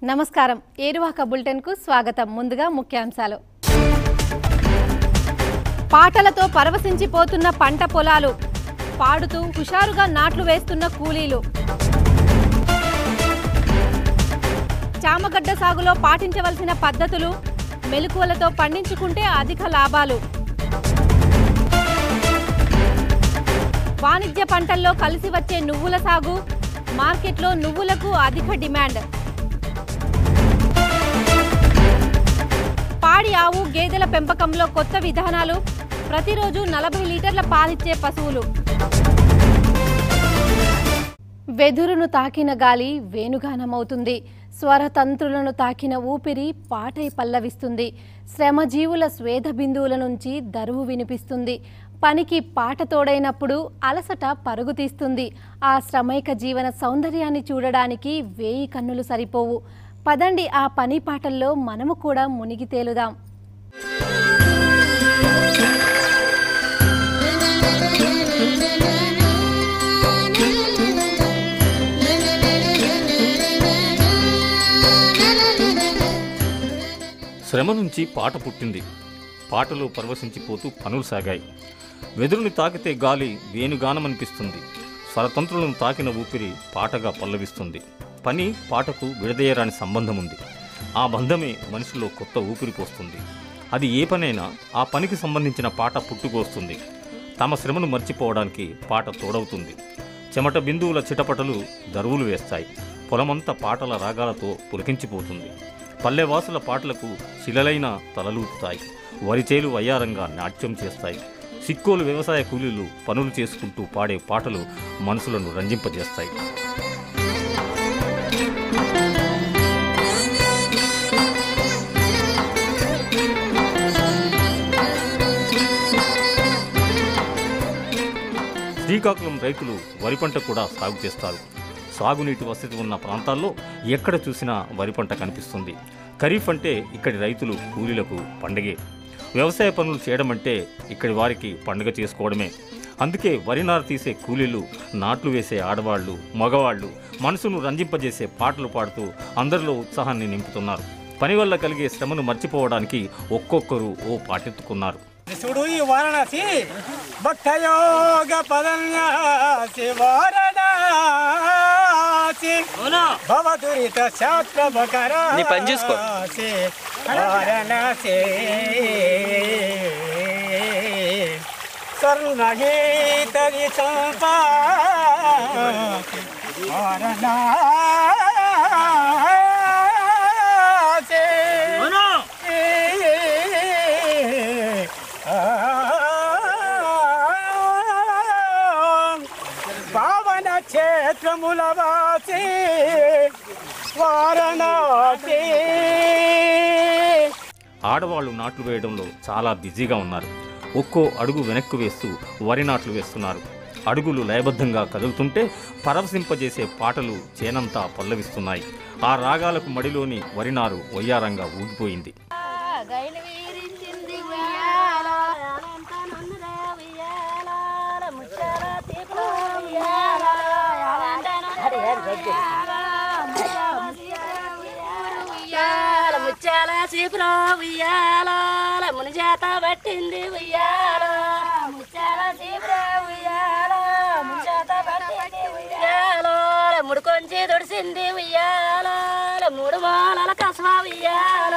నమస్కారం ఏరువాక బులెటిన్కు స్వాగతం ముందుగా ముఖ్యాంశాలు పాటలతో పరవశించిపోతున్న పంట పొలాలు పాడుతూ హుషారుగా నాట్లు వేస్తున్న కూలీలు చామగడ్డ సాగులో పాటించవలసిన పద్ధతులు మెలకువలతో పండించుకుంటే అధిక లాభాలు వాణిజ్య పంటల్లో కలిసి వచ్చే నువ్వుల సాగు మార్కెట్లో నువ్వులకు అధిక డిమాండ్ పాడి ఆవు గేదెల పెంపకంలో కొత్త విధానాలు ప్రతిరోజు నలభై లీటర్ల పాలిచ్చే పశువులు వెదురును తాకిన గాలి వేణుగానమవుతుంది స్వరతంత్రులను తాకిన ఊపిరి పాటై పల్లవిస్తుంది శ్రమజీవుల స్వేద బిందువుల నుంచి దరువు వినిపిస్తుంది పనికి పాట తోడైనప్పుడు అలసట పరుగు తీస్తుంది ఆ శ్రమైక జీవన సౌందర్యాన్ని చూడడానికి వేయి కన్నులు సరిపోవు పదండి ఆ పని పాటల్లో మనము కూడా మునిగి తేలుదాం శ్రమ నుంచి పాట పుట్టింది పాటలో పరవశించిపోతూ పనులు సాగాయి వెదురుని తాకితే గాలి వేణుగానమనిపిస్తుంది స్వరతంత్రులను తాకిన ఊపిరి పాటగా పల్లవిస్తుంది పని పాటకు విడదీయరాని సంబంధం ఉంది ఆ బంధమే మనిషిలో కొత్త ఊపిరి పోస్తుంది అది ఏ పనైనా ఆ పనికి సంబంధించిన పాట పుట్టుకొస్తుంది తమ శ్రమను మర్చిపోవడానికి పాట తోడవుతుంది చెమట బిందువుల చిటపటలు దరువులు వేస్తాయి పొలమంతా పాటల రాగాలతో పులకించిపోతుంది పల్లెవాసుల పాటలకు శిలలైన తలలూపుతాయి వరిచేలు వయ్యారంగా నాట్యం చేస్తాయి సిక్కోలు వ్యవసాయ కూలీలు పనులు చేసుకుంటూ పాడే పాటలు మనసులను రంజింపజేస్తాయి శ్రీకాకుళం రైతులు వరి పంట కూడా సాగు చేస్తారు సాగునీటి వసతి ఉన్న ప్రాంతాల్లో ఎక్కడ చూసినా వరి పంట కనిపిస్తుంది ఖరీఫ్ అంటే ఇక్కడి రైతులు కూలీలకు పండగే వ్యవసాయ పనులు చేయడం అంటే ఇక్కడి వారికి పండుగ చేసుకోవడమే అందుకే వరి నార తీసే కూలీలు నాట్లు వేసే ఆడవాళ్ళు మగవాళ్ళు మనసును రంజింపజేసే పాటలు పాడుతూ అందరిలో ఉత్సాహాన్ని నింపుతున్నారు పని వల్ల కలిగే శ్రమను మర్చిపోవడానికి ఒక్కొక్కరు ఓ పాటెత్తుకున్నారు శివుడు ఈ వారణాసి భక్తయోగ పదన్యాసి వారణాసి భవదురిత శాస్త్ర బకరా నీ పని చూసుకో. వారణాసి స్వర్ణగీతరి చంపా వారణాసి పావన క్షేత్రముల వాసి వారణాసి ఆడవాళ్ళు నాట్లు వేయడంలో చాలా బిజీగా ఉన్నారు ఒక్కో అడుగు వెనక్కు వేస్తూ వరి నాట్లు వేస్తున్నారు అడుగులు లయబద్ధంగా కదులుతుంటే పరవశింపజేసే పాటలు చేనంతా పల్లవిస్తున్నాయి ఆ రాగాలకు మడిలోని వరినారు వయ్యారంగా ఊగిపోయింది గైలు వీరించింది ఉయ్యాల అంతా నన్నురా ఉయ్యాల ముచ్చాల తీపుల ఉయ్యాల అంతా నన్నురా ఉయ్యాల ముచ్చాల చీపుల ఉయ్యాల ముని చేత పట్టింది ఉయ్యాల ముచ్చాల చీపుల ఉయ్యాల ముని చేత పట్టింది ఉయ్యాల ముడుకొంచి దుడిసింది ఉయ్యాల మూడు మాలల కసవా ఉయ్యాల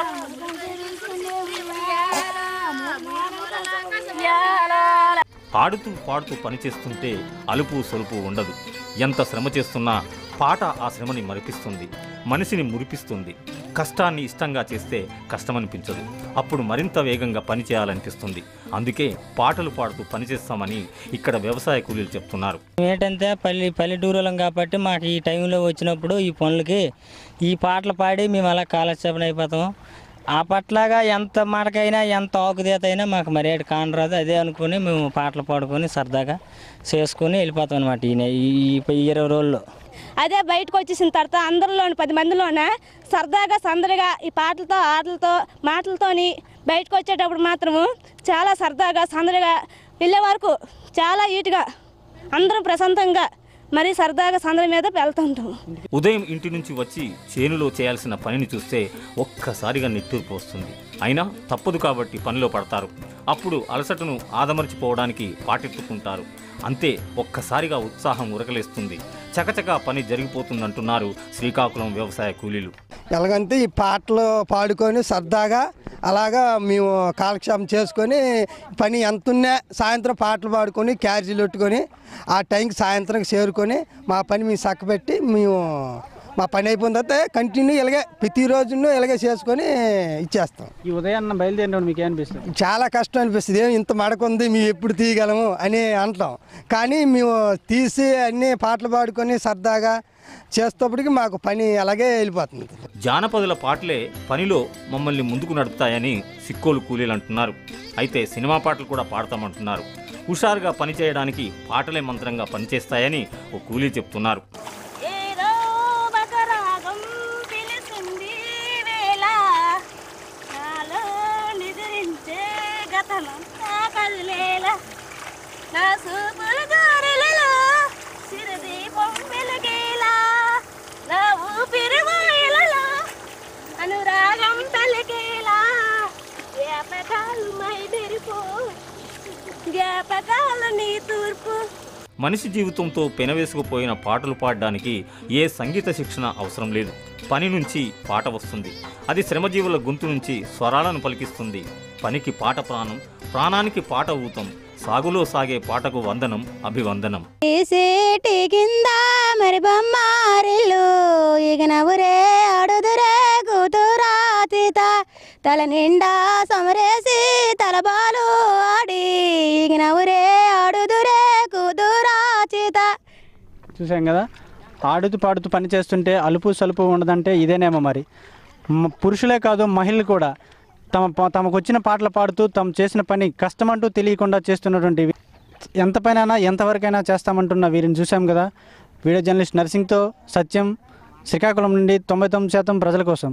ఉయ్యాల ఆడుతూ పాడుతూ పనిచేస్తుంటే అలుపు సొలుపు ఉండదు ఎంత శ్రమ చేస్తున్నా పాట ఆ శ్రమని మరిపిస్తుంది మనిషిని మురిపిస్తుంది కష్టాన్ని ఇష్టంగా చేస్తే కష్టమనిపించదు అప్పుడు మరింత వేగంగా పని చేయాలనిపిస్తుంది అందుకే పాటలు పాడుతూ పనిచేస్తామని ఇక్కడ వ్యవసాయ కూలీలు చెప్తున్నారు ఏంటంటే పల్లె పల్లెటూరులం కాబట్టి మాకు ఈ టైంలో వచ్చినప్పుడు ఈ పనులకి ఈ పాటలు పాడి మేము అలా కాలక్షేపణ అయిపోతాం ఆ పట్లాగా ఎంత మాటకైనా ఎంత ఆకుదేత అయినా మాకు మర్యాద కానరాదు అదే అనుకుని మేము పాటలు పాడుకొని సరదాగా చేసుకొని వెళ్ళిపోతాం అనమాట ఈ నె- ఈ ఈ ఇరవై రోజుల్లో అదే బయటకు వచ్చేసిన తర్వాత అందరిలోని పది మందిలోన సరదాగా సందడిగా ఈ పాటలతో ఆటలతో మాటలతోని బయటకు వచ్చేటప్పుడు మాత్రము చాలా సరదాగా సందడిగా వెళ్ళే వరకు చాలా ఈటుగా అందరం ప్రశాంతంగా మరి సరదాగా సందడి మీద వెళ్తుంటాం ఉదయం ఇంటి నుంచి వచ్చి చేనులో చేయాల్సిన పనిని చూస్తే ఒక్కసారిగా నిట్టూర్పు వస్తుంది అయినా తప్పదు కాబట్టి పనిలో పడతారు అప్పుడు అలసటను ఆదమర్చిపోవడానికి పాటెత్తుకుంటారు అంతే ఒక్కసారిగా ఉత్సాహం ఉరకలేస్తుంది చకచకా పని జరిగిపోతుందంటున్నారు శ్రీకాకుళం వ్యవసాయ కూలీలు ఎలాగంటే ఈ పాటలు పాడుకొని సరదాగా అలాగా మేము కాలక్షేపం చేసుకొని పని ఎంత ఉన్నా సాయంత్రం పాటలు పాడుకొని క్యారేజీలు పెట్టుకొని ఆ టైంకి సాయంత్రం చేరుకొని మా పని మేము చక్కబెట్టి మేము మా పని అయిపోయిన తర్వాత కంటిన్యూ ఇలాగే ప్రతిరోజును ఇలాగే చేసుకొని ఇచ్చేస్తాం ఈ ఉదయాన్న బయలుదేరినప్పుడు మీకు ఏమనిపిస్తుంది చాలా కష్టం అనిపిస్తుంది ఏం ఇంత మడక ఉంది మేము ఎప్పుడు తీయగలము అని అంటాం కానీ మేము తీసి అన్ని పాటలు పాడుకొని సరదాగా చేసేటప్పటికి మాకు పని అలాగే వెళ్ళిపోతుంది జానపదుల పాటలే పనిలో మమ్మల్ని ముందుకు నడుపుతాయని సిక్కోలు కూలీలు అంటున్నారు అయితే సినిమా పాటలు కూడా పాడతామంటున్నారు హుషారుగా పని చేయడానికి పాటలే మంత్రంగా పనిచేస్తాయని ఓ కూలీ చెప్తున్నారు ఏదో ఒక రాగం పిలిచింది వేళ నాలో నిద్రించే గతమంతా కదిలేలా నా సూపుల దారులలో సిరదీపం వెలిగేలా నా ఊపిరి వాయులలో అనురాగం పలికేలా జ్ఞాపకాలు మై మెరుపు జ్ఞాపకాలు నీ తూర్పు మనిషి జీవితంతో పెనవేసుకుపోయిన పాటలు పాడడానికి ఏ సంగీత శిక్షణ అవసరం లేదు పని నుంచి పాట వస్తుంది అది శ్రమజీవుల గొంతు నుంచి స్వరాలను పలికిస్తుంది పనికి పాట ప్రాణం ప్రాణానికి పాట ఊతం సాగులో సాగే పాటకు వందనం అభివందనం సేటి కింద మరి బొమ్మారిల్లు ఇక నవ్వురే అడుదురే కూతురా తీత తల నిండా సమరేసి తలబాలు ఆడి ఇక నవ్వురే అడుదురే కూతురా చీత చూసాం కదా ఆడుతూ పాడుతూ పని చేస్తుంటే అలుపు సలుపు ఉండదంటే ఇదేనేమో మరి మ- పురుషులే కాదు మహిళలు కూడా తమ ప- తమకు వచ్చిన పాటలు పాడుతూ తమ చేసిన పని కష్టమంటూ తెలియకుండా చేస్తున్నటువంటి వి- ఎంత పైన ఎంతవరకైనా చేస్తామంటున్న వీరిని చూసాం కదా వీడియో జర్నలిస్ట్ నర్సింగ్తో సత్యం శ్రీకాకుళం నుండి తొంభై తొమ్మిది శాతం ప్రజల కోసం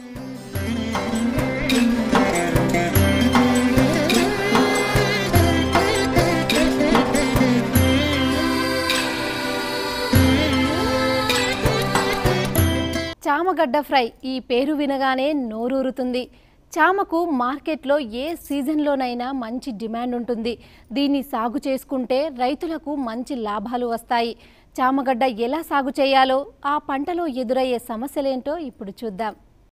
చామగడ్డ ఫ్రై ఈ పేరు వినగానే నోరూరుతుంది చామకు మార్కెట్లో ఏ సీజన్లోనైనా మంచి డిమాండ్ ఉంటుంది దీన్ని సాగు చేసుకుంటే రైతులకు మంచి లాభాలు వస్తాయి చామగడ్డ ఎలా సాగు చేయాలో ఆ పంటలో ఎదురయ్యే సమస్యలేంటో ఇప్పుడు చూద్దాం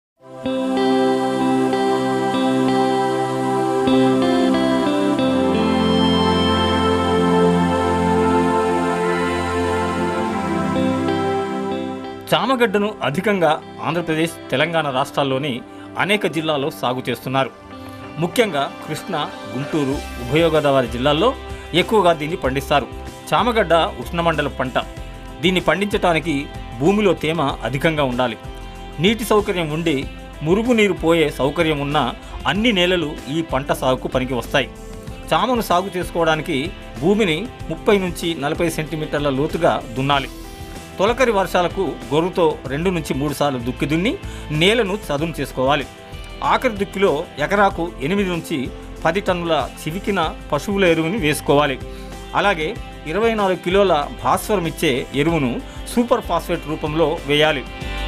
చామగడ్డను అధికంగా ఆంధ్రప్రదేశ్ తెలంగాణ రాష్ట్రాల్లోని అనేక జిల్లాల్లో సాగు చేస్తున్నారు ముఖ్యంగా కృష్ణా గుంటూరు ఉభయ గోదావరి జిల్లాల్లో ఎక్కువగా దీన్ని పండిస్తారు చామగడ్డ ఉష్ణమండల పంట దీన్ని పండించడానికి భూమిలో తేమ అధికంగా ఉండాలి నీటి సౌకర్యం ఉండి మురుగునీరు పోయే సౌకర్యం ఉన్న అన్ని నేలలు ఈ పంట సాగుకు పనికి వస్తాయి చామను సాగు చేసుకోవడానికి భూమిని ముప్పై నుంచి నలభై సెంటీమీటర్ల లోతుగా దున్నాలి తొలకరి వర్షాలకు గొర్రుతో రెండు నుంచి మూడు సార్లు దుక్కి దున్ని నేలను చదును చేసుకోవాలి ఆఖరి దుక్కిలో ఎకరాకు ఎనిమిది నుంచి పది టన్నుల చివికిన పశువుల ఎరువుని వేసుకోవాలి అలాగే ఇరవై నాలుగు కిలోల భాస్వరం ఇచ్చే ఎరువును సూపర్ ఫాస్ఫేట్ రూపంలో వేయాలి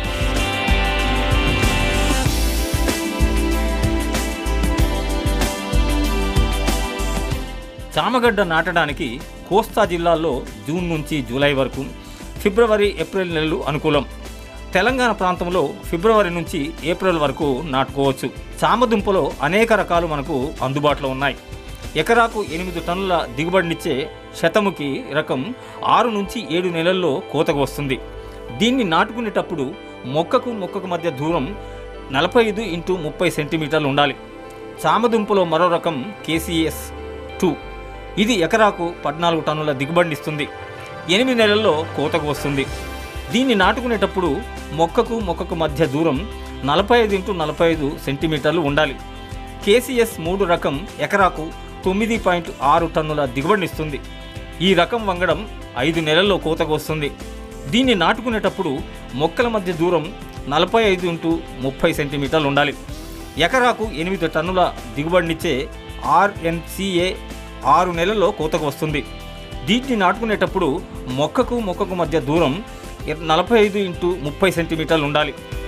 చామగడ్డ నాటడానికి కోస్తా జిల్లాల్లో జూన్ నుంచి జూలై వరకు ఫిబ్రవరి ఏప్రిల్ నెలలు అనుకూలం తెలంగాణ ప్రాంతంలో ఫిబ్రవరి నుంచి ఏప్రిల్ వరకు నాటుకోవచ్చు చామదుంపలో అనేక రకాలు మనకు అందుబాటులో ఉన్నాయి ఎకరాకు ఎనిమిది టన్నుల దిగుబడినిచ్చే శతముకి రకం ఆరు నుంచి ఏడు నెలల్లో కోతకు వస్తుంది దీన్ని నాటుకునేటప్పుడు మొక్కకు మొక్కకు మధ్య దూరం నలభై ఐదు ఇంటూ ముప్పై సెంటీమీటర్లు ఉండాలి చామదుంపలో మరో రకం కేసీఎస్ టూ ఇది ఎకరాకు పద్నాలుగు టన్నుల దిగుబడినిస్తుంది ఎనిమిది నెలల్లో కోతకు వస్తుంది దీన్ని నాటుకునేటప్పుడు మొక్కకు మొక్కకు మధ్య దూరం నలభై ఐదు ఇంటూ నలభై ఐదు సెంటీమీటర్లు ఉండాలి కేసీఎస్ మూడు రకం ఎకరాకు తొమ్మిది పాయింట్ ఆరు టన్నుల దిగుబడినిస్తుంది ఈ రకం వంగడం ఐదు నెలల్లో కోతకు వస్తుంది దీన్ని నాటుకునేటప్పుడు మొక్కల మధ్య దూరం నలభై ఐదు ఇంటూ ముప్పై సెంటీమీటర్లు ఉండాలి ఎకరాకు ఎనిమిది టన్నుల దిగుబడినిచ్చే ఆర్ఎన్సిఏ ఆరు నెలల్లో కోతకు వస్తుంది దీన్ని నాటుకునేటప్పుడు మొక్కకు మొక్కకు మధ్య దూరం ఇర- నలభై ఐదు ఇంటూ ముప్పై సెంటీమీటర్లు ఉండాలి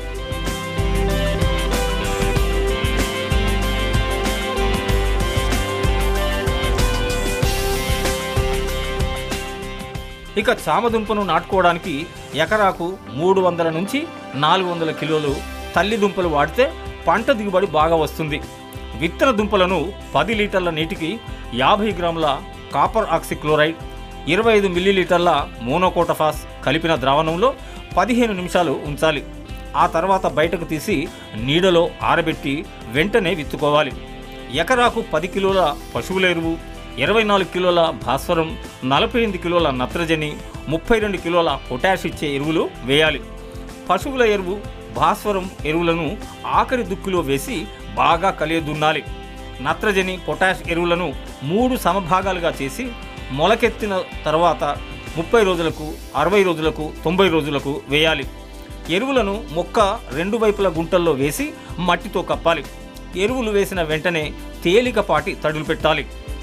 ఇక చామదుంపను నాటుకోవడానికి ఎకరాకు మూడు వందల నుంచి నాలుగు వందల కిలోలు తల్లి దుంపలు వాడితే పంట దిగుబడి బాగా వస్తుంది విత్తన దుంపలను పది లీటర్ల నీటికి యాభై గ్రాముల కాపర్ ఆక్సిక్లోరైడ్ ఇరవై ఐదు మిల్లీలీటర్ల మోనోకోటఫాస్ కలిపిన ద్రావణంలో పదిహేను నిమిషాలు ఉంచాలి ఆ తర్వాత బయటకు తీసి నీడలో ఆరబెట్టి వెంటనే విత్తుకోవాలి ఎకరాకు పది కిలోల పశువుల ఎరువు ఇరవై నాలుగు కిలోల భాస్వరం నలభై ఎనిమిది కిలోల నత్రజని ముప్పై రెండు కిలోల పొటాష్ ఇచ్చే ఎరువులు వేయాలి పశువుల ఎరువు భాస్వరం ఎరువులను ఆఖరి దుక్కులో వేసి బాగా కలియదున్నాలి నత్రజని పొటాష్ ఎరువులను మూడు సమభాగాలుగా చేసి మొలకెత్తిన తర్వాత ముప్పై రోజులకు అరవై రోజులకు తొంభై రోజులకు వేయాలి ఎరువులను మొక్క రెండు వైపుల గుంటల్లో వేసి మట్టితో కప్పాలి ఎరువులు వేసిన వెంటనే తేలికపాటి తడులు పెట్టాలి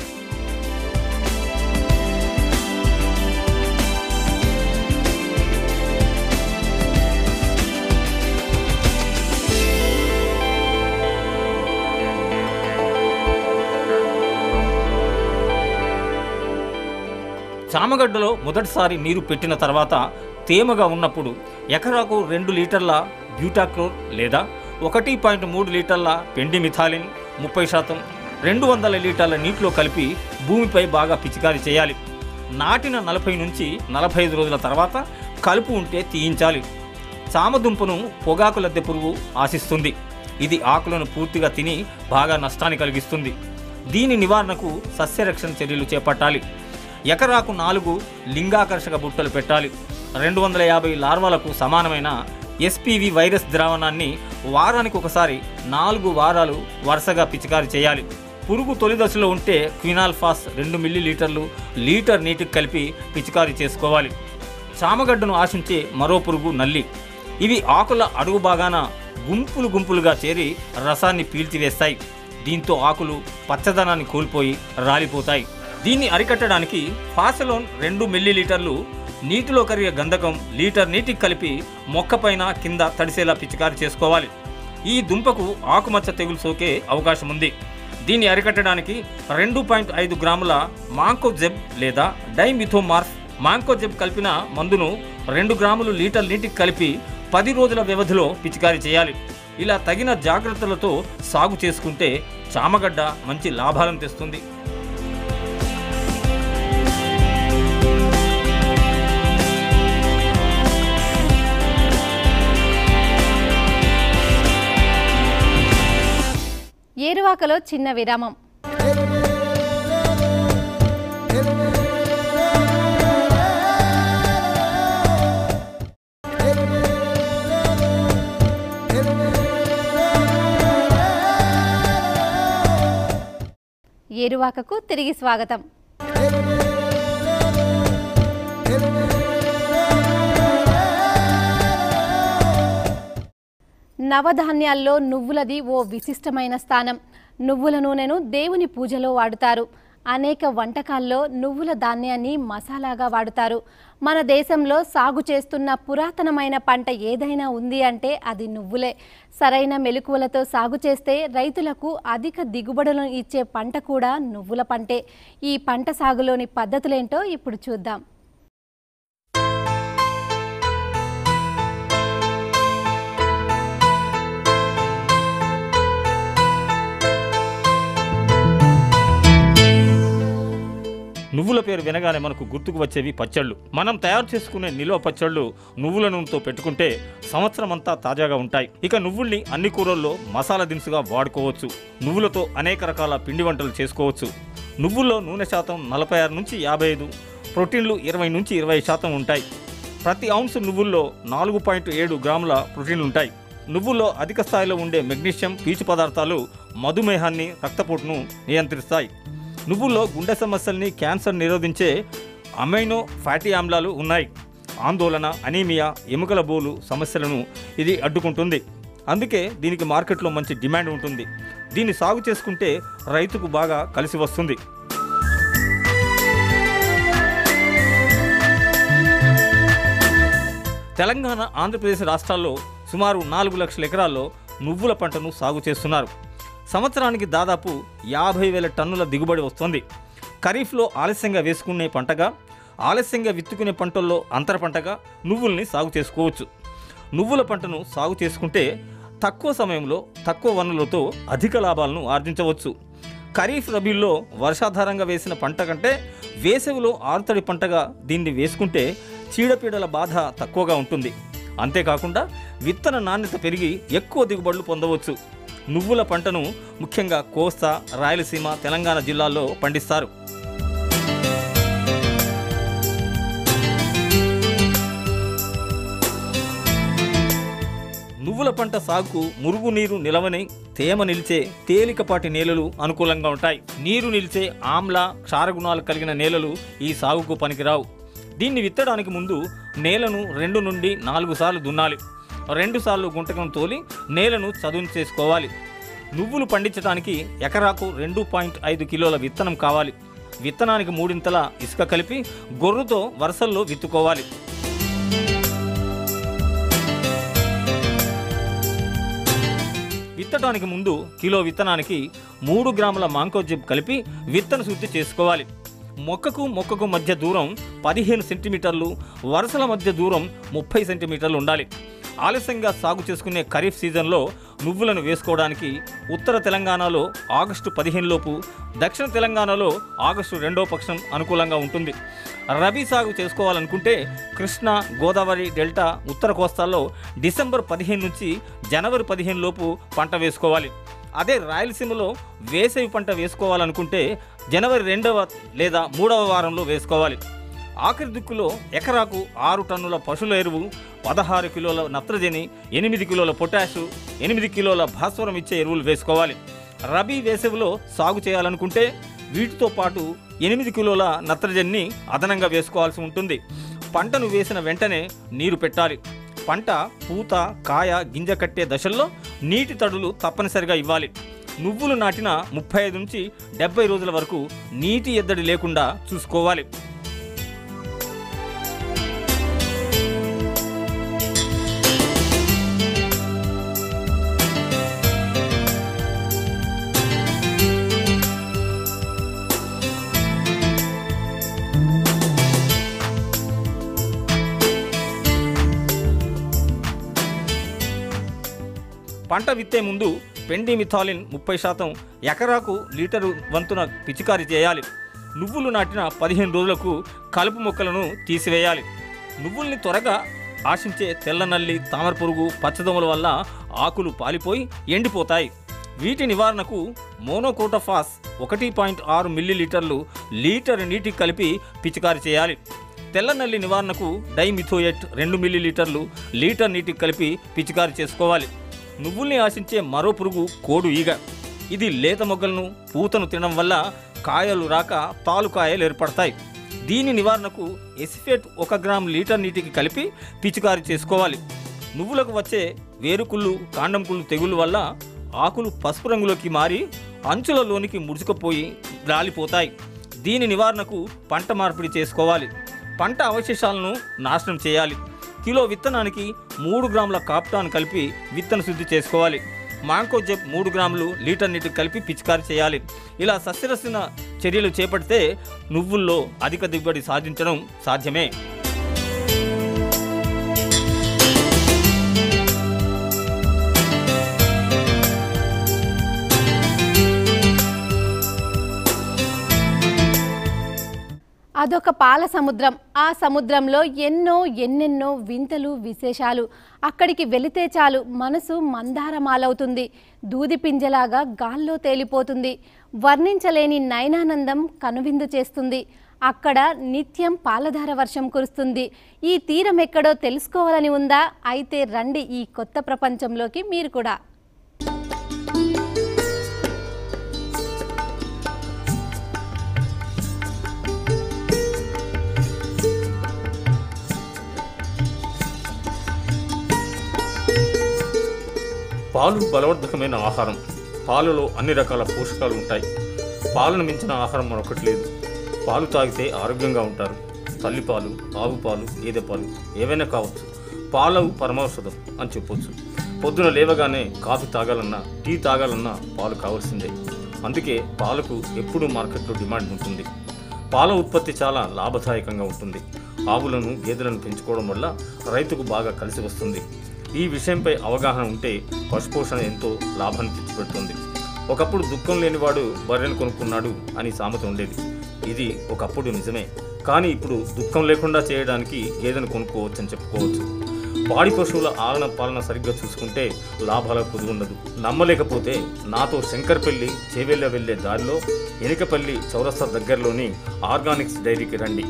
చామగడ్డలో మొదటిసారి నీరు పెట్టిన తర్వాత తేమగా ఉన్నప్పుడు ఎకరాకు రెండు లీటర్ల బ్యూటాక్లోర్ లేదా ఒకటి పాయింట్ మూడు లీటర్ల పెండిమిథాలిన్ ముప్పై శాతం రెండు వందల లీటర్ల నీటిలో కలిపి భూమిపై బాగా పిచికారీ చేయాలి నాటిన నలభై నుంచి నలభై ఐదు రోజుల తర్వాత కలుపు ఉంటే తీయించాలి చామదుంపను పొగాకు లద్దె పురుగు ఆశిస్తుంది ఇది ఆకులను పూర్తిగా తిని బాగా నష్టాన్ని కలిగిస్తుంది దీని నివారణకు సస్యరక్షణ చర్యలు చేపట్టాలి ఎకరాకు నాలుగు లింగాకర్షక బుట్టలు పెట్టాలి రెండు వందల యాభై లార్వాలకు సమానమైన ఎస్పీవి వైరస్ ద్రావణాన్ని వారానికి ఒకసారి నాలుగు వారాలు వరుసగా పిచికారి చేయాలి పురుగు తొలి దశలో ఉంటే క్వినాల్ఫాస్ రెండు మిల్లీ లీటర్లు లీటర్ నీటికి కలిపి పిచికారీ చేసుకోవాలి చామగడ్డను ఆశించే మరో పురుగు నల్లి ఇవి ఆకుల అడుగు భాగాన గుంపులు గుంపులుగా చేరి రసాన్ని పీల్చివేస్తాయి దీంతో ఆకులు పచ్చదనాన్ని కోల్పోయి రాలిపోతాయి దీన్ని అరికట్టడానికి ఫాసలోన్ రెండు మిల్లీలీటర్లు నీటిలో కరిగే గంధకం లీటర్ నీటికి కలిపి మొక్కపైన కింద తడిసేలా పిచికారి చేసుకోవాలి ఈ దుంపకు ఆకుమచ్చ తెగులు సోకే అవకాశం ఉంది దీన్ని అరికట్టడానికి రెండు పాయింట్ ఐదు గ్రాముల మాంకోజెబ్ లేదా డైమిథోమార్ఫ్ మాంకోజెబ్ కలిపిన మందును రెండు గ్రాములు లీటర్ నీటికి కలిపి పది రోజుల వ్యవధిలో పిచికారీ చేయాలి ఇలా తగిన జాగ్రత్తలతో సాగు చేసుకుంటే చామగడ్డ మంచి లాభాలను తెస్తుంది ఏరువాకలో చిన్న విరామం ఏరువాకకు తిరిగి స్వాగతం నవధాన్యాల్లో నువ్వులది ఓ విశిష్టమైన స్థానం నువ్వుల నూనెను దేవుని పూజలో వాడుతారు అనేక వంటకాల్లో నువ్వుల ధాన్యాన్ని మసాలాగా వాడుతారు మన దేశంలో సాగు చేస్తున్న పురాతనమైన పంట ఏదైనా ఉంది అంటే అది నువ్వులే సరైన మెలకువలతో సాగు చేస్తే రైతులకు అధిక దిగుబడులను ఇచ్చే పంట కూడా నువ్వుల పంటే ఈ పంట సాగులోని పద్ధతులేంటో ఇప్పుడు చూద్దాం నువ్వుల పేరు వినగానే మనకు గుర్తుకు వచ్చేవి పచ్చళ్ళు మనం తయారు చేసుకునే నిల్వ పచ్చళ్ళు నువ్వుల నూనెతో పెట్టుకుంటే సంవత్సరం అంతా తాజాగా ఉంటాయి ఇక నువ్వుల్ని అన్ని కూరల్లో మసాలా దినుసుగా వాడుకోవచ్చు నువ్వులతో అనేక రకాల పిండి వంటలు చేసుకోవచ్చు నువ్వుల్లో నూనె శాతం నలభై ఆరు నుంచి యాభై ఐదు ప్రోటీన్లు ఇరవై నుంచి ఇరవై శాతం ఉంటాయి ప్రతి ఔన్స్ నువ్వుల్లో నాలుగు పాయింట్ ఏడు గ్రాముల ప్రోటీన్లు ఉంటాయి నువ్వుల్లో అధిక స్థాయిలో ఉండే మెగ్నీషియం పీచు పదార్థాలు మధుమేహాన్ని రక్తపోటును నియంత్రిస్తాయి నువ్వుల్లో గుండె సమస్యల్ని క్యాన్సర్ నిరోధించే అమైనో ఫ్యాటీ ఆమ్లాలు ఉన్నాయి ఆందోళన అనీమియా ఎముకల బోలు సమస్యలను ఇది అడ్డుకుంటుంది అందుకే దీనికి మార్కెట్లో మంచి డిమాండ్ ఉంటుంది దీన్ని సాగు చేసుకుంటే రైతుకు బాగా కలిసి వస్తుంది తెలంగాణ ఆంధ్రప్రదేశ్ రాష్ట్రాల్లో సుమారు నాలుగు లక్షల ఎకరాల్లో నువ్వుల పంటను సాగు చేస్తున్నారు సంవత్సరానికి దాదాపు యాభై వేల టన్నుల దిగుబడి వస్తుంది ఖరీఫ్లో ఆలస్యంగా వేసుకునే పంటగా ఆలస్యంగా విత్తుకునే పంటల్లో అంతర పంటగా నువ్వుల్ని సాగు చేసుకోవచ్చు నువ్వుల పంటను సాగు చేసుకుంటే తక్కువ సమయంలో తక్కువ వనరులతో అధిక లాభాలను ఆర్జించవచ్చు ఖరీఫ్ రబీల్లో వర్షాధారంగా వేసిన పంట కంటే వేసవిలో ఆరుతడి పంటగా దీన్ని వేసుకుంటే చీడపీడల బాధ తక్కువగా ఉంటుంది అంతేకాకుండా విత్తన నాణ్యత పెరిగి ఎక్కువ దిగుబడులు పొందవచ్చు నువ్వుల పంటను ముఖ్యంగా కోస్తా రాయలసీమ తెలంగాణ జిల్లాల్లో పండిస్తారు నువ్వుల పంట సాగుకు మురుగునీరు నిలవని తేమ నిలిచే తేలికపాటి నేలలు అనుకూలంగా ఉంటాయి నీరు నిలిచే ఆమ్ల క్షారగుణాలు కలిగిన నేలలు ఈ సాగుకు పనికిరావు దీన్ని విత్తడానికి ముందు నేలను రెండు నుండి నాలుగు సార్లు దున్నాలి రెండు సార్లు గుంటకం తోలి నేలను చదును చేసుకోవాలి నువ్వులు పండించడానికి ఎకరాకు రెండు పాయింట్ ఐదు కిలోల విత్తనం కావాలి విత్తనానికి మూడింతల ఇసుక కలిపి గొర్రుతో వరుసల్లో విత్తుకోవాలి విత్తడానికి ముందు కిలో విత్తనానికి మూడు గ్రాముల మాంకోజిబ్ కలిపి విత్తన శుద్ధి చేసుకోవాలి మొక్కకు మొక్కకు మధ్య దూరం పదిహేను సెంటీమీటర్లు వరుసల మధ్య దూరం ముప్పై సెంటీమీటర్లు ఉండాలి ఆలస్యంగా సాగు చేసుకునే ఖరీఫ్ సీజన్లో నువ్వులను వేసుకోవడానికి ఉత్తర తెలంగాణలో ఆగస్టు పదిహేనులోపు దక్షిణ తెలంగాణలో ఆగస్టు రెండో పక్షం అనుకూలంగా ఉంటుంది రబీ సాగు చేసుకోవాలనుకుంటే కృష్ణా గోదావరి డెల్టా ఉత్తర కోస్తాల్లో డిసెంబర్ పదిహేను నుంచి జనవరి పదిహేను లోపు పంట వేసుకోవాలి అదే రాయలసీమలో వేసవి పంట వేసుకోవాలనుకుంటే జనవరి రెండవ లేదా మూడవ వారంలో వేసుకోవాలి ఆఖరి దిక్కులో ఎకరాకు ఆరు టన్నుల పశువుల ఎరువు పదహారు కిలోల నత్రజని ఎనిమిది కిలోల పొటాషు ఎనిమిది కిలోల భాస్వరం ఇచ్చే ఎరువులు వేసుకోవాలి రబీ వేసవిలో సాగు చేయాలనుకుంటే వీటితో పాటు ఎనిమిది కిలోల నత్రజనిని అదనంగా వేసుకోవాల్సి ఉంటుంది పంటను వేసిన వెంటనే నీరు పెట్టాలి పంట పూత కాయ గింజ కట్టే దశల్లో నీటి తడులు తప్పనిసరిగా ఇవ్వాలి నువ్వులు నాటిన ముప్పై ఐదు నుంచి డెబ్బై రోజుల వరకు నీటి ఎద్దడి లేకుండా చూసుకోవాలి పంట విత్తే ముందు పెండిమిథాలిన్ ముప్పై శాతం ఎకరాకు లీటరు వంతున పిచికారీ చేయాలి నువ్వులు నాటిన పదిహేను రోజులకు కలుపు మొక్కలను తీసివేయాలి నువ్వుల్ని త్వరగా ఆశించే తెల్ల నల్లి తామర పురుగు పచ్చదోమల వల్ల ఆకులు పాలిపోయి ఎండిపోతాయి వీటి నివారణకు మోనోకోటోఫాస్ ఒకటి పాయింట్ ఆరు మిల్లీలీటర్లు లీటర్ నీటికి కలిపి పిచికారీ చేయాలి తెల్ల నల్లి నివారణకు డైమిథోయెట్ రెండు మిల్లీలీటర్లు లీటర్ నీటికి కలిపి పిచికారీ చేసుకోవాలి నువ్వుల్ని ఆశించే మరో పురుగు కోడు ఈగ ఇది లేత మొగ్గలను పూతను తినడం వల్ల కాయలు రాక తాలుకాయలు ఏర్పడతాయి దీని నివారణకు ఎసిఫేట్ ఒక గ్రామ్ లీటర్ నీటికి కలిపి పిచికారీ చేసుకోవాలి నువ్వులకు వచ్చే వేరుకుళ్ళు కాండం కుళ్ళు తెగులు వల్ల ఆకులు పసుపు రంగులోకి మారి అంచులలోనికి ముడుచుకుపోయి రాలిపోతాయి దీని నివారణకు పంట మార్పిడి చేసుకోవాలి పంట అవశేషాలను నాశనం చేయాలి కిలో విత్తనానికి మూడు గ్రాముల కాప్టాన్ కలిపి విత్తన శుద్ధి చేసుకోవాలి మాంకోజెబ్ మూడు గ్రాములు లీటర్ నీటికి కలిపి పిచికారీ చేయాలి ఇలా సస్యరసిన చర్యలు చేపడితే నువ్వుల్లో అధిక దిగుబడి సాధించడం సాధ్యమే అదొక పాల సముద్రం ఆ సముద్రంలో ఎన్నో ఎన్నెన్నో వింతలు విశేషాలు అక్కడికి వెళితే చాలు మనసు మందారమాలవుతుంది దూది పింజలాగా గాల్లో తేలిపోతుంది వర్ణించలేని నయనానందం కనువిందు చేస్తుంది అక్కడ నిత్యం పాలధార వర్షం కురుస్తుంది ఈ తీరం ఎక్కడో తెలుసుకోవాలని ఉందా అయితే రండి ఈ కొత్త ప్రపంచంలోకి మీరు కూడా పాలు బలవర్ధకమైన ఆహారం పాలలో అన్ని రకాల పోషకాలు ఉంటాయి పాలను మించిన ఆహారం మరొకటి లేదు పాలు తాగితే ఆరోగ్యంగా ఉంటారు తల్లిపాలు ఆవు పాలు గేదె పాలు ఏవైనా కావచ్చు పాలు పరమౌషధం అని చెప్పొచ్చు పొద్దున లేవగానే కాఫీ తాగాలన్నా టీ తాగాలన్నా పాలు కావాల్సిందే అందుకే పాలకు ఎప్పుడూ మార్కెట్లో డిమాండ్ ఉంటుంది పాల ఉత్పత్తి చాలా లాభదాయకంగా ఉంటుంది ఆవులను గేదెలను పెంచుకోవడం వల్ల రైతుకు బాగా కలిసి వస్తుంది ఈ విషయంపై అవగాహన ఉంటే పశుపోషణ ఎంతో లాభాన్ని తెచ్చిపెడుతుంది ఒకప్పుడు దుఃఖం లేనివాడు బర్రెను కొనుక్కున్నాడు అని సామెత ఉండేది ఇది ఒకప్పుడు నిజమే కానీ ఇప్పుడు దుఃఖం లేకుండా చేయడానికి గేదెను కొనుక్కోవచ్చని చెప్పుకోవచ్చు పాడి పశువుల ఆలన పాలన సరిగ్గా చూసుకుంటే లాభాల కుదురుండదు నమ్మలేకపోతే నాతో శంకర్పల్లి చేవెళ్ళ వెళ్లే దారిలో ఎనికపల్లి చౌరస్తా దగ్గరలోని ఆర్గానిక్స్ డైరీకి రండి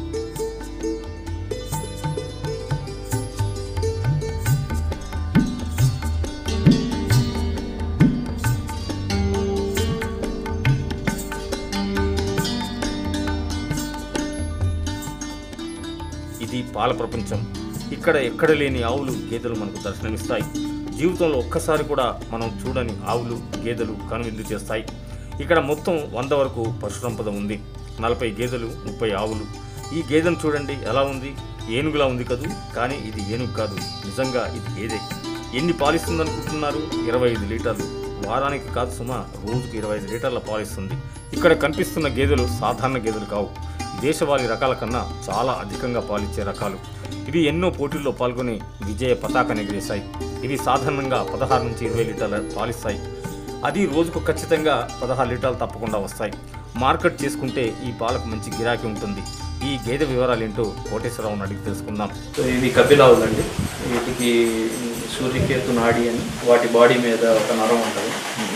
ఇది పాల ప్రపంచం ఇక్కడ ఎక్కడ లేని ఆవులు గేదెలు మనకు దర్శనమిస్తాయి జీవితంలో ఒక్కసారి కూడా మనం చూడని ఆవులు గేదెలు కనువిందు చేస్తాయి ఇక్కడ మొత్తం వంద వరకు పశు సంపద ఉంది నలభై గేదెలు ముప్పై ఆవులు ఈ గేదెను చూడండి ఎలా ఉంది ఏనుగులా ఉంది కదూ కానీ ఇది ఏనుగు కాదు నిజంగా ఇది గేదె ఎన్ని పాలిస్తుందనుకుంటున్నారు ఇరవై ఐదు లీటర్లు వారానికి కాదు సుమా రోజుకు ఇరవై ఐదు లీటర్ల పాలిస్తుంది ఇక్కడ కనిపిస్తున్న గేదెలు సాధారణ గేదెలు కావు దేశవాళీ రకాల కన్నా చాలా అధికంగా పాలిచ్చే రకాలు ఇవి ఎన్నో పోటీల్లో పాల్గొని విజయ పతాకాన్ని ఎగిరేశాయి ఇవి సాధారణంగా పదహారు నుంచి ఇరవై లీటర్ల పాలిస్తాయి అది రోజుకు ఖచ్చితంగా పదహారు లీటర్లు తప్పకుండా వస్తాయి మార్కెట్ చేసుకుంటే ఈ పాలకు మంచి గిరాకీ ఉంటుంది ఈ గేదె వివరాలు ఏంటో కోటేశ్వరరావుని అడిగి తెలుసుకుందాం సో ఇవి కపిలావులండి వీటికి సూర్యకేతు నాడి అని వాటి బాడీ మీద ఒక నరం ఉంటుంది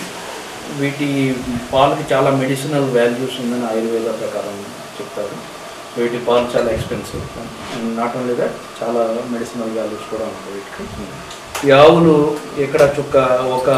వీటి పాలకి చాలా మెడిసినల్ వాల్యూస్ ఉందని ఆయుర్వేద ప్రకారం చెప్తారు వీటి పాలు చాలా ఎక్స్పెన్సివ్ నాట్ ఓన్లీ దట్ చాలా మెడిసినల్ వాల్యూస్ కూడా ఉంటాయి వీటికి ఈ ఆవులు ఎక్కడ చుక్క ఒక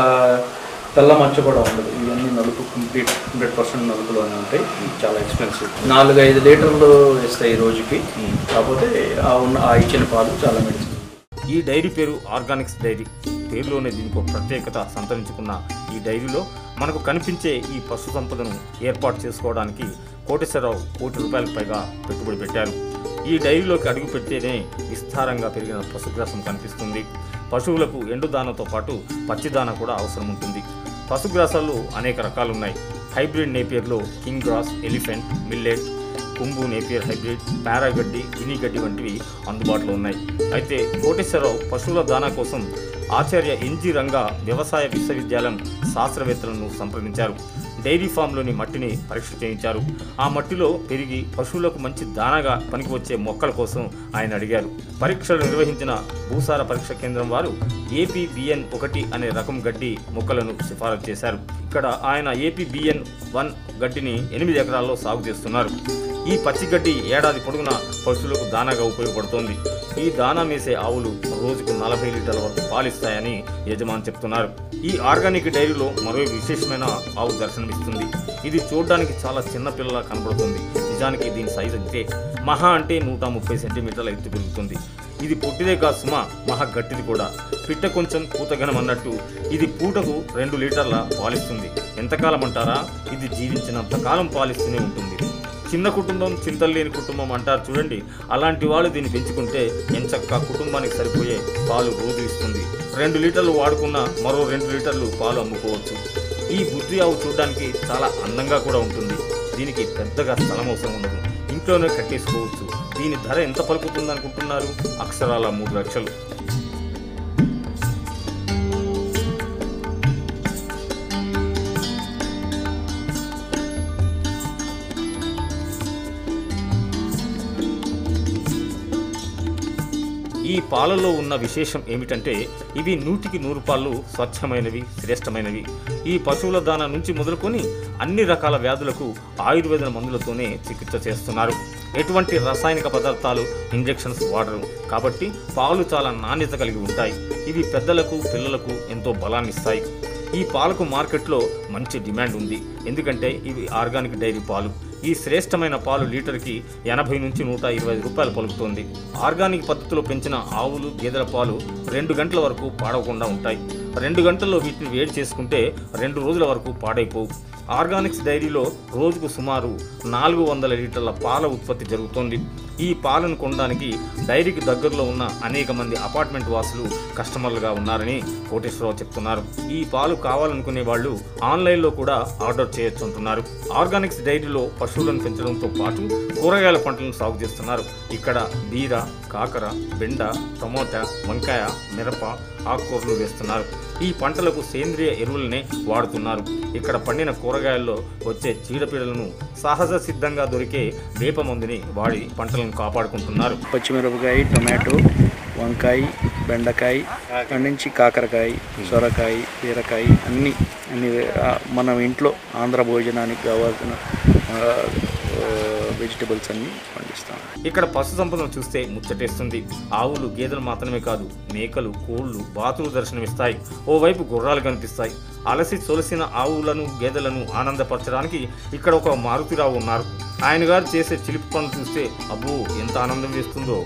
తెల్ల మచ్చ కూడా ఉండదు ఇవన్నీ నలుపు కంప్లీట్ హండ్రెడ్ పర్సెంట్ నలుపులోనే ఉంటాయి ఇవి చాలా ఎక్స్పెన్సివ్ నాలుగు ఐదు లీటర్లు ఇస్తాయి ఈ రోజుకి కాకపోతే ఆ ఉన్న ఆ ఇచ్చిన పాలు చాలా మెడిసిన్ ఈ డైరీ పేరు ఆర్గానిక్స్ డైరీ పేరులోనే దీనికి ఒక ప్రత్యేకత సంతరించుకున్న ఈ డైరీలో మనకు కనిపించే ఈ పశు సంపదను ఏర్పాటు చేసుకోవడానికి కోటేశ్వరరావు కోటి రూపాయలకు పైగా పెట్టుబడి పెట్టారు ఈ డైరీలోకి అడుగు పెడితేనే విస్తారంగా పెరిగిన పశుగ్రాసం కనిపిస్తుంది పశువులకు ఎండుదానతో పాటు పచ్చిదాన కూడా అవసరం ఉంటుంది పశుగ్రాసాలు అనేక రకాలు ఉన్నాయి హైబ్రిడ్ నేపియర్లో కింగ్ గ్రాస్ ఎలిఫెంట్ మిల్లెట్ కుంగు నేపియర్ హైబ్రిడ్ పారాగడ్డి గిని గడ్డి వంటివి అందుబాటులో ఉన్నాయి అయితే కోటేశ్వరరావు పశువుల దానా కోసం ఆచార్య ఎన్జి రంగా వ్యవసాయ విశ్వవిద్యాలయం శాస్త్రవేత్తలను సంప్రదించారు డైరీ ఫామ్లోని మట్టిని పరీక్ష చేయించారు ఆ మట్టిలో పెరిగి పశువులకు మంచి దానాగా పనికి వచ్చే మొక్కల కోసం ఆయన అడిగారు పరీక్షలు నిర్వహించిన భూసార పరీక్ష కేంద్రం వారు ఏపీ బిఎన్ ఒకటి అనే రకం గడ్డి మొక్కలను సిఫారసు చేశారు ఇక్కడ ఆయన ఏపీ బిఎన్ వన్ గడ్డిని ఎనిమిది ఎకరాల్లో సాగు చేస్తున్నారు ఈ పచ్చిగడ్డి ఏడాది పొడుగునా పశువులకు దానాగా ఉపయోగపడుతోంది ఈ దానా మేసే ఆవులు రోజుకు నలభై లీటర్ల వరకు పాలిస్తాయని యజమాని చెప్తున్నారు ఈ ఆర్గానిక్ డైరీలో మరో విశేషమైన ఆవు దర్శనమిస్తుంది ఇది చూడడానికి చాలా చిన్న పిల్లలా కనబడుతుంది నిజానికి దీని సైజు అంతే మహా అంటే నూట ముప్పై సెంటీమీటర్ల ఎత్తు పెరుగుతుంది ఇది పొట్టిదే కాదు సుమా మహా గట్టిది కూడా పిట్ట కొంచెం పూతగనం అన్నట్టు ఇది పూటకు రెండు లీటర్ల పాలిస్తుంది ఎంతకాలం అంటారా ఇది జీవించినంత కాలం పాలిస్తూనే ఉంటుంది చిన్న కుటుంబం చింతలు లేని కుటుంబం అంటారు చూడండి అలాంటి వాళ్ళు దీన్ని పెంచుకుంటే ఎంచక్క కుటుంబానికి సరిపోయే పాలు రోజు ఇస్తుంది రెండు లీటర్లు వాడుకున్న మరో రెండు లీటర్లు పాలు అమ్ముకోవచ్చు ఈ బుద్ధి ఆవు చూడడానికి చాలా అందంగా కూడా ఉంటుంది దీనికి పెద్దగా స్థలం అవసరం ఉండదు ఇంట్లోనే కట్టేసుకోవచ్చు దీని ధర ఎంత పలుకుతుంది అనుకుంటున్నారు అక్షరాల మూడు లక్షలు ఈ పాలలో ఉన్న విశేషం ఏమిటంటే ఇవి నూటికి నూరు పాలు స్వచ్ఛమైనవి శ్రేష్టమైనవి ఈ పశువుల దాన నుంచి మొదలుకొని అన్ని రకాల వ్యాధులకు ఆయుర్వేద మందులతోనే చికిత్స చేస్తున్నారు ఎటువంటి రసాయనిక పదార్థాలు ఇంజెక్షన్స్ వాడరు కాబట్టి పాలు చాలా నాణ్యత కలిగి ఉంటాయి ఇవి పెద్దలకు పిల్లలకు ఎంతో బలాన్ని ఇస్తాయి ఈ పాలకు మార్కెట్లో మంచి డిమాండ్ ఉంది ఎందుకంటే ఇవి ఆర్గానిక్ డైరీ పాలు ఈ శ్రేష్టమైన పాలు లీటర్కి ఎనభై నుంచి నూట ఇరవై ఐదు రూపాయలు పలుకుతోంది ఆర్గానిక్ పద్ధతిలో పెంచిన ఆవులు గేదెల పాలు రెండు గంటల వరకు పాడవకుండా ఉంటాయి రెండు గంటల్లో వీటిని వేడి చేసుకుంటే రెండు రోజుల వరకు పాడైపోవు ఆర్గానిక్స్ డైరీలో రోజుకు సుమారు నాలుగు వందల లీటర్ల పాల ఉత్పత్తి జరుగుతోంది ఈ పాలను కొనడానికి డైరీకి దగ్గరలో ఉన్న అనేక మంది అపార్ట్మెంట్ వాసులు కస్టమర్లుగా ఉన్నారని కోటేశ్వరరావు చెప్తున్నారు ఈ పాలు కావాలనుకునే వాళ్ళు ఆన్లైన్లో కూడా ఆర్డర్ చేయొచ్చు అంటున్నారు ఆర్గానిక్స్ డైరీలో పశువులను పెంచడంతో పాటు కూరగాయల పంటలను సాగు చేస్తున్నారు ఇక్కడ బీర కాకర బెండ టమోటా వంకాయ మిరప ఆకుకూరలు వేస్తున్నారు ఈ పంటలకు సేంద్రియ ఎరువులనే వాడుతున్నారు ఇక్కడ పండిన కూరగాయల్లో వచ్చే చీడపీడలను సహజ సిద్ధంగా దొరికే వేప మందుని వాడి పంటలను కాపాడుకుంటున్నారు పచ్చిమిరపకాయ టొమాటో వంకాయ బెండకాయ అక్కడి నుంచి కాకరకాయ సొరకాయ బీరకాయ అన్ని అన్ని ఆ, మనం ఇంట్లో ఆంధ్ర భోజనానికి కావాల్సిన వెజిటబుల్స్ అన్నీ పండిస్తాం ఇక్కడ పశు సంపదను చూస్తే ముచ్చటేస్తుంది ఆవులు గేదెలు మాత్రమే కాదు మేకలు కోళ్లు బాతులు దర్శనమిస్తాయి ఓవైపు గుర్రాలు కనిపిస్తాయి అలసి సొలసిన ఆవులను గేదెలను ఆనందపరచడానికి ఇక్కడ ఒక మారుతిరావు ఉన్నారు ఆయన గారు చేసే చిలిపి పనులు చూస్తే అబ్బో ఎంత ఆనందం వేస్తుందో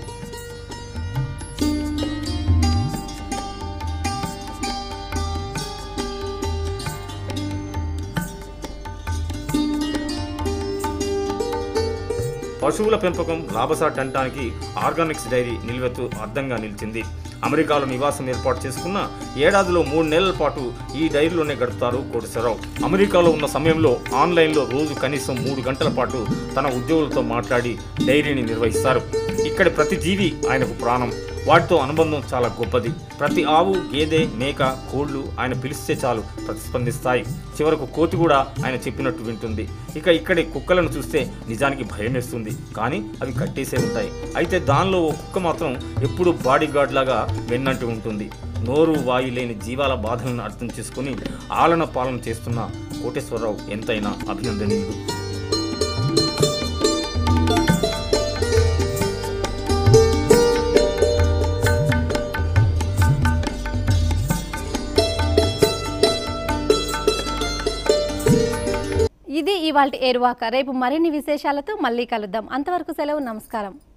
పశువుల పెంపకం లాభసాటి అనడానికి ఆర్గానిక్స్ డైరీ నిల్వెత్తు అర్థంగా నిలిచింది అమెరికాలో నివాసం ఏర్పాటు చేసుకున్న ఏడాదిలో మూడు నెలల పాటు ఈ డైరీలోనే గడుపుతారు కోటేశ్వరరావు అమెరికాలో ఉన్న సమయంలో ఆన్లైన్లో రోజు కనీసం మూడు గంటల పాటు తన ఉద్యోగులతో మాట్లాడి డైరీని నిర్వహిస్తారు ఇక్కడి ప్రతి జీవి ఆయనకు ప్రాణం వాటితో అనుబంధం చాలా గొప్పది ప్రతి ఆవు గేదె మేక కోళ్లు ఆయన పిలిస్తే చాలు ప్రతిస్పందిస్తాయి చివరకు కోతి కూడా ఆయన చెప్పినట్టు వింటుంది ఇక ఇక్కడి కుక్కలను చూస్తే నిజానికి భయం వేస్తుంది కానీ అవి కట్టేసే ఉంటాయి అయితే దానిలో ఓ కుక్క మాత్రం ఎప్పుడూ బాడీ గార్డ్ లాగా వెన్నంటి ఉంటుంది నోరు వాయి లేని జీవాల బాధలను అర్థం చేసుకుని ఆలన పాలన చేస్తున్న కోటేశ్వరరావు ఎంతైనా అభినందనీయుడు ఇది ఇవాళ ఏరువాక రేపు మరిన్ని విశేషాలతో మళ్ళీ కలుద్దాం అంతవరకు సెలవు నమస్కారం